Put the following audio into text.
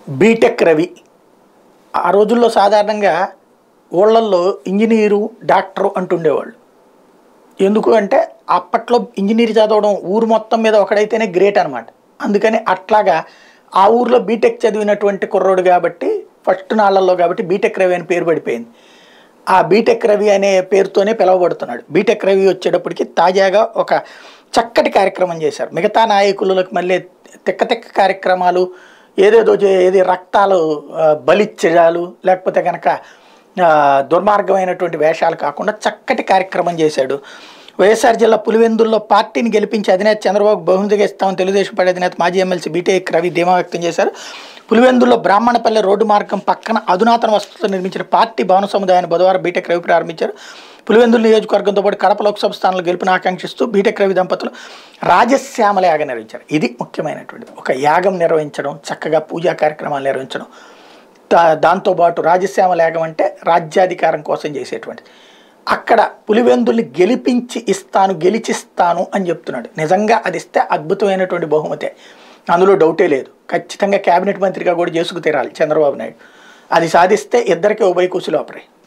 BTech Ravi ఆ రోజుల్లో సాధారణంగా ఊళ్ళల్లో ఇంజనీరు డాక్టరు అంటుండేవాళ్ళు ఎందుకు అంటే అప్పట్లో ఇంజనీర్ చదవడం ఊరు మొత్తం మీద ఒకడైతేనే గ్రేట్ అనమాట అందుకని అట్లాగా ఆ ఊర్లో బీటెక్ చదివినటువంటి కుర్రోడు కాబట్టి ఫస్ట్ నాళ్ళల్లో కాబట్టి బీటెక్ రవి అని పేరు పడిపోయింది ఆ బీటెక్ రవి అనే పేరుతోనే పిలువబడుతున్నాడు బీటెక్ రవి వచ్చేటప్పటికి తాజాగా ఒక చక్కటి కార్యక్రమం చేశారు మిగతా నాయకులకు మళ్ళీ తిక్క తిక్క కార్యక్రమాలు ఏదేదో చే- ఏది రక్తాలు ఆ, బలిచ్చడాలు లేకపోతే కనుక ఆ, దుర్మార్గమైనటువంటి వేషాలు కాకుండా చక్కటి కార్యక్రమం చేశాడు వైఎస్ఆర్ జిల్లా పులివెందుల్లో పార్టీని గెలిపించి అధినేత చంద్రబాబు బహుమతిగా ఇస్తామని తెలుగుదేశం పార్టీ అధినేత మాజీ ఎమ్మెల్సీ బీటెక్ రవి ధీమా వ్యక్తం చేశారు పులివెందుల్లో బ్రాహ్మణపల్లి రోడ్డు మార్గం పక్కన అధునాతన వసతులతో నిర్మించిన పార్టీ భవన సముదాయాన్ని బుధవారం బీటెక్ రవి ప్రారంభించారు పులివెందుల నియోజకవర్గంతో పాటు కడప లోక్సభ స్థానంలో గెలుపును ఆకాంక్షిస్తూ బీటెక్ రవి దంపతులు రాజశ్యామల యాగం నిర్వహించారు ఇది ముఖ్యమైనటువంటిది ఒక యాగం నిర్వహించడం చక్కగా పూజా కార్యక్రమాలు నిర్వహించడం దా- దాంతోపాటు రాజశ్యామల యాగం అంటే రాజ్యాధికారం కోసం చేసేటువంటిది అక్కడ పులివెందుల్ని గెలిపించి ఇస్తాను గెలిచిస్తాను అని చెప్తున్నాడు నిజంగా అది ఇస్తే అద్భుతమైనటువంటి బహుమతే అందులో డౌటే లేదు ఖచ్చితంగా కేబినెట్ మంత్రిగా కూడా చేసుకు తీరాలి చంద్రబాబు నాయుడు అది సాధిస్తే ఇద్దరికి ఉభయ కుశలోపరే